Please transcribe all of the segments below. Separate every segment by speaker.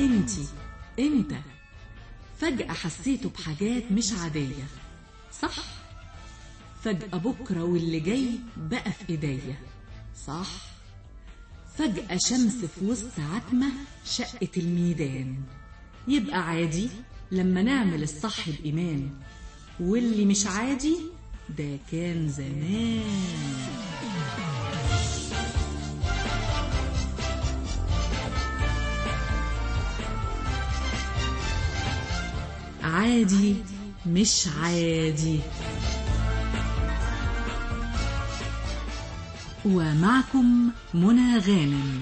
Speaker 1: انتي انت فجأة حسيتوا بحاجات مش عادية صح فجأة بكرة واللي جاي بقى في ايديا صح فجأة شمس في وسط عتمة شقت الميدان يبقى عادي لما نعمل الصح بإيمان واللي مش عادي ده كان زمان عادي مش عادي ومعكم منى غانم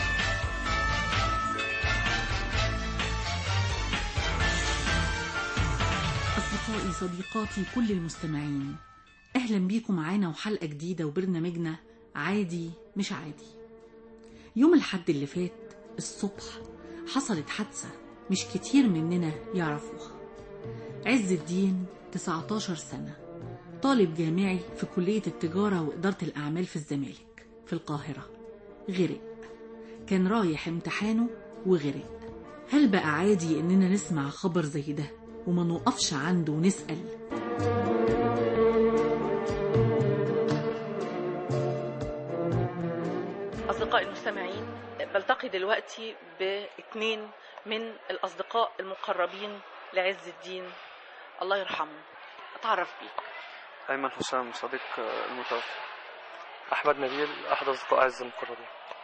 Speaker 1: أصدقائي صديقاتي كل المستمعين أهلا بيكم معانا وحلقة جديدة وبرنامجنا عادي مش عادي يوم الحد اللي فات الصبح حصلت حادثة مش كتير مننا يعرفوها عز الدين 19 سنة طالب جامعي في كلية التجارة وإدارة الأعمال في الزمالك في القاهرة غرق كان رايح امتحانه وغرق هل بقى عادي إننا نسمع خبر زي ده وما نوقفش عنده ونسأل
Speaker 2: أصدقائي المستمعين بلتقي دلوقتي باثنين من الأصدقاء المقربين لعز الدين الله يرحمه أتعرف بيك
Speaker 3: أيمن حسام صديق المتوفى
Speaker 4: أحمد نبيل أحد أصدقاء عز المقربين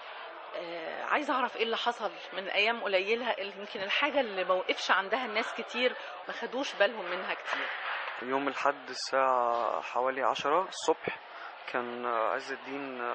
Speaker 2: آه عايز أعرف إيه اللي حصل من أيام قليلة اللي يمكن الحاجة اللي ما وقفش عندها الناس كتير ما خدوش بالهم منها كتير
Speaker 3: يوم الحد الساعة حوالي عشرة الصبح كان عز الدين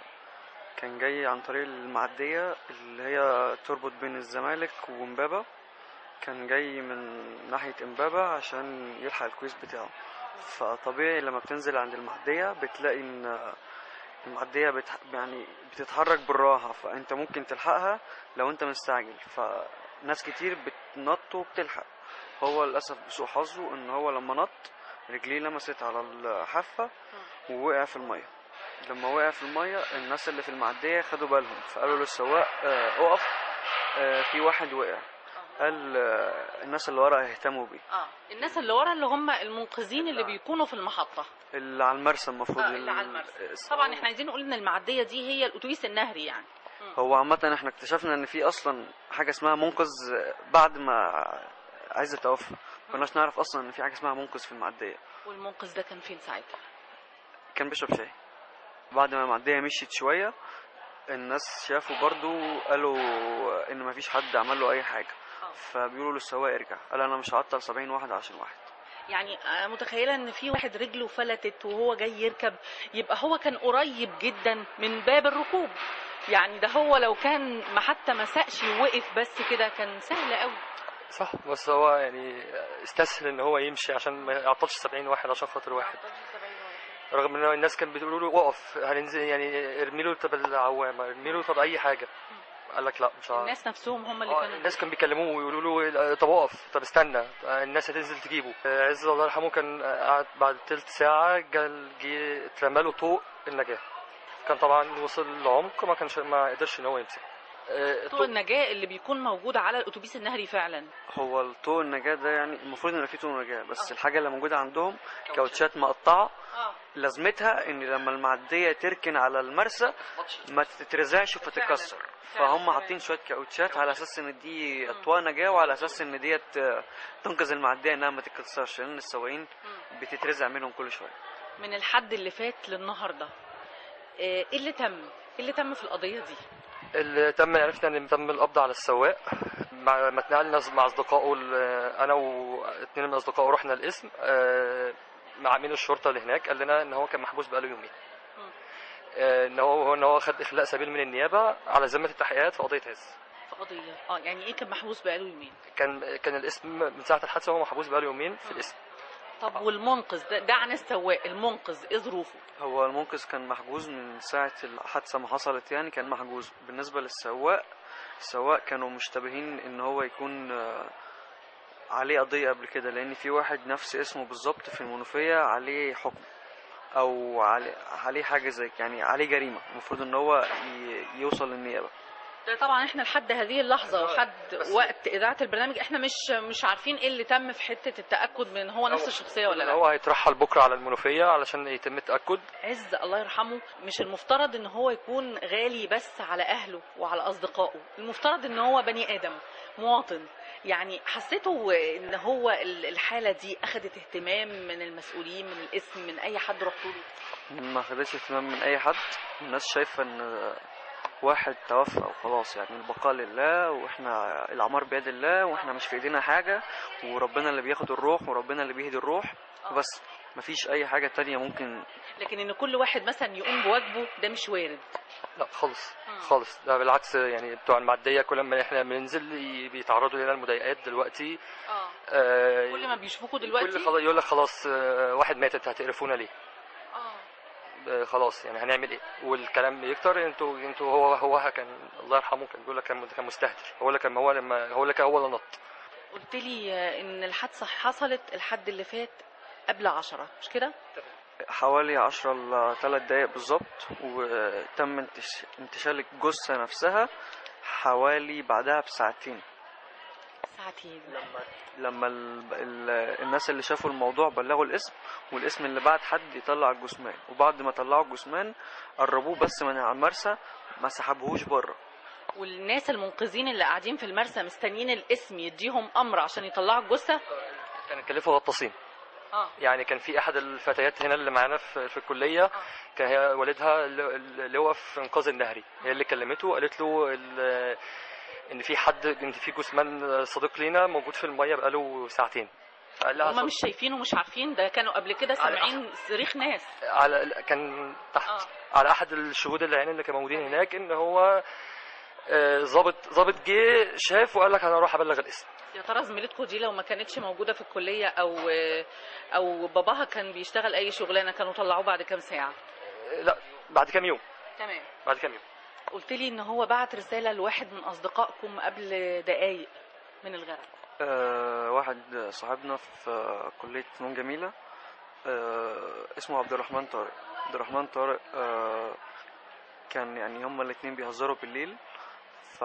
Speaker 3: كان جاي عن طريق المعدية اللي هي تربط بين الزمالك ومبابة كان جاي من ناحية امبابة عشان يلحق الكويس بتاعه فطبيعي لما بتنزل عند المعدية بتلاقي ان المعدية بت... يعني بتتحرك بالراحة فانت ممكن تلحقها لو انت مستعجل فناس كتير بتنط وبتلحق هو للأسف بسوء حظه ان هو لما نط رجليه لمست على الحافة ووقع في المية لما وقع في المية الناس اللي في المعدية خدوا بالهم فقالوا للسواق اه اقف اه في واحد وقع قال اه الناس اللي ورا يهتموا بيه
Speaker 2: اه الناس اللي ورا اللي هم المنقذين اللي بيكونوا في المحطة
Speaker 3: اللي على المرسى المفروض
Speaker 2: آه اللي على المرسى طبعا احنا عايزين نقول ان المعدية دي هي الاتوبيس النهري يعني
Speaker 3: هو عامة احنا اكتشفنا ان في اصلا حاجة اسمها منقذ بعد ما عايز توفى كناش نعرف اصلا ان في حاجة اسمها منقذ في المعدية
Speaker 2: والمنقذ ده كان فين ساعتها
Speaker 3: كان بيشرب شاي بعد ما المعدية مشيت شوية الناس شافوا برضو قالوا ان مفيش حد عمل له اي حاجة فبيقولوا للسواق ارجع قال انا مش هعطل 70 واحد عشان واحد
Speaker 2: يعني متخيلة ان في واحد رجله فلتت وهو جاي يركب يبقى هو كان قريب جدا من باب الركوب يعني ده هو لو كان ما حتى ما سقش ووقف بس كده كان سهل قوي
Speaker 4: صح بس هو يعني استسهل ان هو يمشي عشان ما يعطلش 70 واحد عشان خاطر واحد رغم ان الناس كانت بتقول له وقف هننزل يعني ارمي له طب العوامه ارمي له طب اي حاجه قال لك لا مش عارف
Speaker 2: الناس نفسهم هم اللي
Speaker 4: آه
Speaker 2: كانوا
Speaker 4: الناس كانوا بيكلموه ويقولوا له طب اقف طب استنى الناس هتنزل تجيبه عز الله يرحمه كان قعد بعد تلت ساعه جه جه اترمى له طوق النجاه كان طبعا وصل لعمق ما كانش ما قدرش ان هو يمسك
Speaker 2: طوق النجاة اللي بيكون موجود على الأتوبيس النهري فعلا
Speaker 3: هو الطوق النجاة ده يعني المفروض ان في طوق نجاة بس الحاجة اللي موجودة عندهم كاوتشات مقطعة لازمتها ان لما المعدية تركن على المرسى ما تترزعش فتتكسر فهم حاطين شوية كاوتشات على اساس ان دي اطواق نجاة وعلى اساس ان ديت تنقذ المعدية انها ما تتكسرش لان السواقين بتترزع منهم كل شوية
Speaker 2: من الحد اللي فات للنهارده ايه اللي تم ايه اللي تم في القضيه دي
Speaker 4: اللي تم عرفنا ان تم القبض على السواق مع ما اتنقلنا مع اصدقائه انا واثنين من اصدقائه رحنا القسم مع امين الشرطه اللي هناك قال لنا ان هو كان محبوس بقاله يومين ان هو ان هو خد اخلاء سبيل من النيابه على ذمه التحقيقات في قضيه عز
Speaker 2: في قضيه اه يعني ايه كان محبوس بقاله يومين
Speaker 4: كان كان الاسم من ساعه الحادثه هو محبوس بقاله يومين في الاسم
Speaker 2: طب والمنقذ ده, ده عن السواق المنقذ ايه ظروفه
Speaker 3: هو المنقذ كان محجوز من ساعة الحادثة ما حصلت يعني كان محجوز بالنسبة للسواق السواق كانوا مشتبهين ان هو يكون عليه قضية قبل كده لان في واحد نفس اسمه بالظبط في المنوفية عليه حكم او عليه, عليه حاجة زي يعني عليه جريمة المفروض ان هو يوصل للنيابة
Speaker 2: ده طبعا احنا لحد هذه اللحظه ولحد
Speaker 4: بس-
Speaker 2: وقت اذاعه البرنامج احنا مش مش عارفين ايه اللي تم في حته التاكد من هو نفس الشخصيه ولا لا
Speaker 4: هو هيترحل بكره على المنوفيه علشان يتم التاكد
Speaker 2: عز الله يرحمه مش المفترض ان هو يكون غالي بس على اهله وعلى اصدقائه المفترض ان هو بني ادم مواطن يعني حسيته ان هو ال- الحاله دي اخذت اهتمام من المسؤولين من الاسم من اي حد رحتوا له
Speaker 3: ما خدتش اهتمام من اي حد الناس شايفه ان واحد توفى وخلاص يعني البقاء لله واحنا الاعمار بيد الله واحنا مش في ايدينا حاجه وربنا اللي بياخد الروح وربنا اللي بيهدي الروح وبس مفيش اي حاجه تانية ممكن
Speaker 2: لكن ان كل واحد مثلا يقوم بواجبه ده مش وارد
Speaker 4: لا خالص
Speaker 2: مم.
Speaker 4: خالص ده بالعكس يعني بتوع المعديه كل ما احنا بننزل ي- بيتعرضوا لنا المضايقات دلوقتي
Speaker 2: اه
Speaker 4: آه،
Speaker 2: كل ما بيشوفوكوا
Speaker 4: كل
Speaker 2: دلوقتي
Speaker 4: خلاص يقول لك خلاص آه، واحد مات انت هتقرفونا ليه
Speaker 2: اه
Speaker 4: آه، خلاص يعني هنعمل ايه والكلام يكتر انتوا انتوا هو هو كان الله يرحمه كان بيقول لك كان كان مستهتر هو اللي كان هو لما هو اللي كان هو اللي نط
Speaker 2: قلت لي آه، ان الحادثه حصلت الحد اللي فات قبل عشرة مش كده
Speaker 3: حوالي عشرة لثلاث دقايق بالظبط وتم انتش- انتشال الجثة نفسها حوالي بعدها بساعتين
Speaker 2: ساعتين
Speaker 3: لما ال... ال... الناس اللي شافوا الموضوع بلغوا الاسم والاسم اللي بعت حد يطلع الجثمان وبعد ما طلعوا الجثمان قربوه بس من على المرسى ما سحبوهوش بره
Speaker 2: والناس المنقذين اللي قاعدين في المرسى مستنيين الاسم يديهم امر عشان يطلعوا الجثه
Speaker 4: كان كلفه غطاسين
Speaker 2: اه
Speaker 4: يعني كان في احد الفتيات هنا اللي معانا في, في الكليه كان هي والدها اللي- اللي هو في انقاذ النهري هي اللي كلمته وقالت له ال- ان في حد ان في جثمان صديق لينا موجود في الميه بقاله ساعتين فقال لها
Speaker 2: هم مش شايفين ومش عارفين ده كانوا قبل كده
Speaker 4: على
Speaker 2: سامعين صريخ ناس
Speaker 4: على كان تحت
Speaker 2: اه
Speaker 4: على احد الشهود العين اللي كانوا موجودين هناك ان هو آه، ظابط ظابط جه شاف وقال لك انا اروح ابلغ الاسم
Speaker 2: يا ترى زميلتكم دي لو ما كانتش موجوده في الكليه او او باباها كان بيشتغل اي شغلانه كانوا طلعوه بعد كام ساعه
Speaker 4: آه، لا بعد كام يوم
Speaker 2: تمام
Speaker 4: بعد كام يوم
Speaker 2: قلت لي ان هو بعت رساله لواحد من اصدقائكم قبل دقايق من الغرق
Speaker 3: آه واحد صاحبنا في آه، كلية فنون جميلة آه اسمه عبد الرحمن طارق عبد الرحمن طارق آه كان يعني هما الاتنين بيهزروا بالليل ف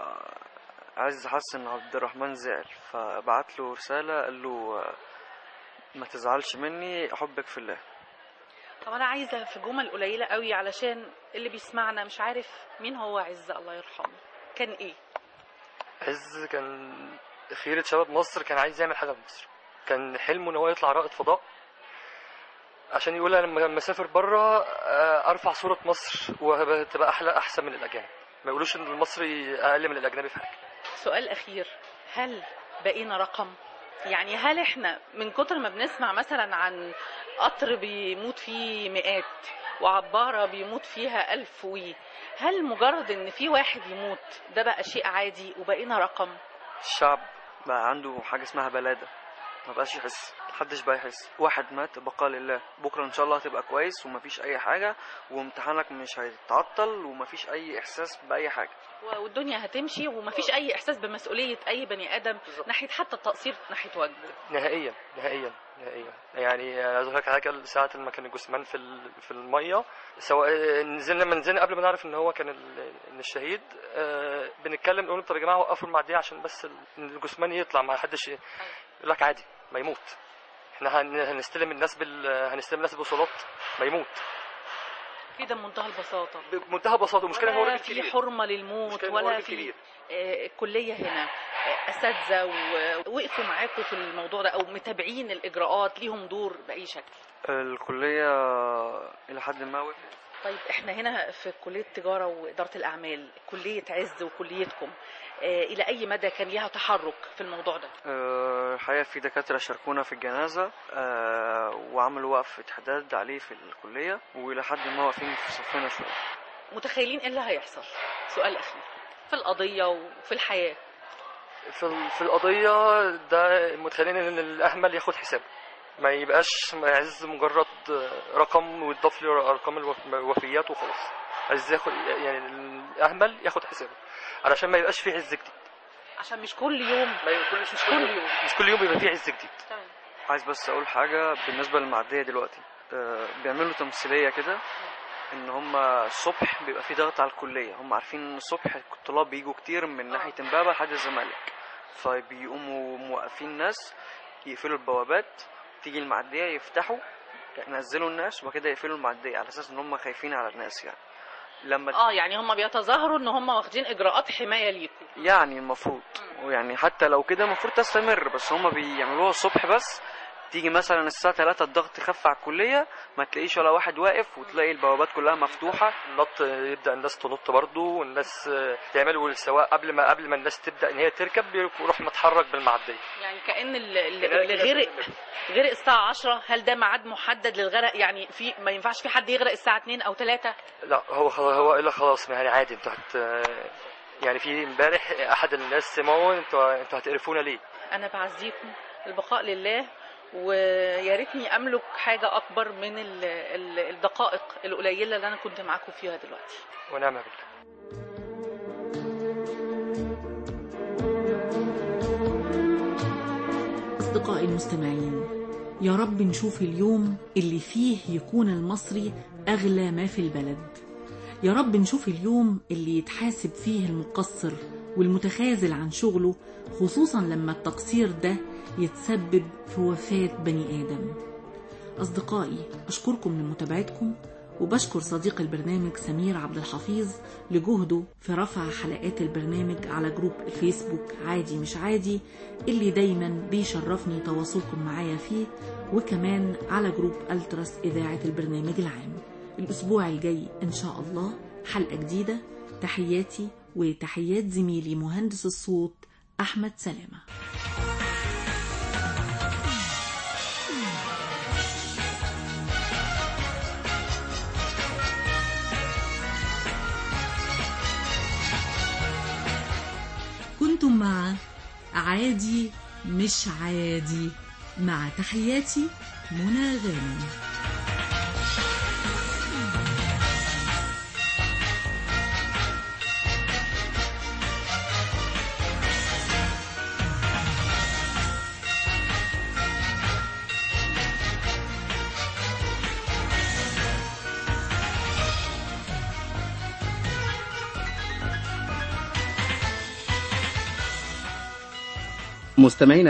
Speaker 3: عايز حس ان عبد الرحمن زعل فبعت له رسالة قال له آه، ما تزعلش مني احبك في الله
Speaker 2: طب انا عايزه في جمل قليله قوي علشان اللي بيسمعنا مش عارف مين هو عز الله يرحمه كان ايه
Speaker 4: عز كان خيرة شباب مصر كان عايز يعمل حاجة لمصر كان حلمه ان هو يطلع رائد فضاء عشان يقول أنا لما لما اسافر بره آه، ارفع صورة مصر وتبقى احلى احسن من الاجانب ما يقولوش ان المصري اقل من الاجنبي في حاجة
Speaker 2: سؤال اخير هل بقينا رقم يعني هل احنا من كتر ما بنسمع مثلا عن قطر بيموت فيه مئات وعبارة بيموت فيها ألف وي هل مجرد ان في واحد يموت ده بقى شيء عادي وبقينا رقم
Speaker 3: الشعب بقى عنده حاجة اسمها بلادة ما بقاش يحس محدش بقى يحس واحد مات بقاء لله بكرة ان شاء الله هتبقى كويس ومفيش اي حاجة وامتحانك مش هيتعطل ومفيش اي احساس باي حاجة
Speaker 2: والدنيا هتمشي ومفيش اي احساس بمسؤولية اي بني ادم
Speaker 4: بالظبط.
Speaker 2: ناحية حتى التقصير ناحية واجبه
Speaker 4: نهائيا نهائيا نهائيا يعني عايز اقول لك حاجه ساعه لما كان الجثمان في ال- في الميه سواء نزلنا ما نزلنا قبل ما نعرف ان هو كان ال- ان الشهيد آه، بنتكلم نقول طب يا جماعه وقفوا المعديه عشان بس ال- إن الجثمان يطلع ما حدش ي- يقول لك عادي ما يموت احنا هن- هنستلم الناس بال هنستلم الناس بوصولات ما يموت
Speaker 2: كده بمنتهى البساطة
Speaker 4: بمنتهى البساطه المشكله هو
Speaker 2: ولا
Speaker 4: راجل
Speaker 2: في
Speaker 4: كبير
Speaker 2: حرمة للموت
Speaker 4: المشكلة إن هو
Speaker 2: ولا
Speaker 4: راجل
Speaker 2: في
Speaker 4: كبير.
Speaker 2: آه، الكلية هنا آه، أساتذة ووقفوا معاكم في الموضوع ده أو متابعين الإجراءات ليهم دور بأي شكل
Speaker 3: الكلية إلى حد ما وقفت
Speaker 2: طيب احنا هنا في كلية تجارة وإدارة الأعمال كلية عز وكليتكم آه، إلى أي مدى كان ليها تحرك في الموضوع ده
Speaker 3: آه، الحقيقة في دكاترة شاركونا في الجنازة آه، وعملوا وقف اتحداد عليه في الكلية وإلى حد ما واقفين في صفنا شوية
Speaker 2: متخيلين إيه اللي هيحصل سؤال أخير في القضية وفي الحياة
Speaker 4: في ال- في القضيه ده متخيلين ان الاهمل ياخد حسابه ما يبقاش عز مجرد رقم ويضاف له ارقام الوف- الوفيات وخلاص عايز ياخد يعني الاهمل ياخد حسابه علشان ما يبقاش فيه عز جديد
Speaker 2: عشان مش كل يوم
Speaker 4: ما يبقاش مش
Speaker 2: كل يوم.
Speaker 4: مش كل يوم يبقى فيه عز جديد
Speaker 2: تمام
Speaker 3: عايز بس أقول حاجة بالنسبة للمعدية دلوقتي آه، بيعملوا تمثيلية كده ان هم الصبح بيبقى في ضغط على الكليه هم عارفين ان الصبح الطلاب بيجوا كتير من ناحيه امبابه لحد الزمالك فبيقوموا موقفين ناس يقفلوا البوابات تيجي المعديه يفتحوا ينزلوا الناس وبعد كده يقفلوا المعديه على اساس ان هم خايفين على الناس يعني لما
Speaker 2: اه يعني هم بيتظاهروا ان هم واخدين اجراءات حمايه ليكم
Speaker 3: يعني المفروض ويعني حتى لو كده المفروض تستمر بس هم بيعملوها الصبح بس تيجي مثلا الساعة 3 الضغط يخف على الكلية ما تلاقيش ولا واحد واقف وتلاقي البوابات كلها مفتوحة
Speaker 4: النط يبدا الناس تنط برضه والناس تعملوا السواق قبل ما قبل ما الناس تبدا ان هي تركب بيروح متحرك بالمعديه
Speaker 2: يعني كان ال- ال- اللي غرق غرق الساعه 10 هل ده ميعاد محدد للغرق يعني في ما ينفعش في حد يغرق الساعه 2 او 3
Speaker 4: لا هو خلاص هو الا خلاص يعني عادي انتوا هت يعني في امبارح احد الناس سمعوا انتوا انتوا هتقرفونا ليه؟
Speaker 2: انا بعزيكم البقاء لله ويا ريتني املك حاجه اكبر من ال- ال- الدقائق القليله اللي انا كنت معاكم فيها دلوقتي
Speaker 4: ونعم بالله
Speaker 1: أصدقائي المستمعين يا رب نشوف اليوم اللي فيه يكون المصري أغلى ما في البلد يا رب نشوف اليوم اللي يتحاسب فيه المقصر والمتخاذل عن شغله خصوصا لما التقصير ده يتسبب في وفاة بني آدم أصدقائي أشكركم لمتابعتكم وبشكر صديق البرنامج سمير عبد الحفيظ لجهده في رفع حلقات البرنامج على جروب الفيسبوك عادي مش عادي اللي دايما بيشرفني تواصلكم معايا فيه وكمان على جروب التراس إذاعة البرنامج العام الأسبوع الجاي إن شاء الله حلقة جديدة تحياتي وتحيات زميلي مهندس الصوت أحمد سلامة كنتم مع عادي مش عادي مع تحياتي منى غانم
Speaker 5: مستمعينا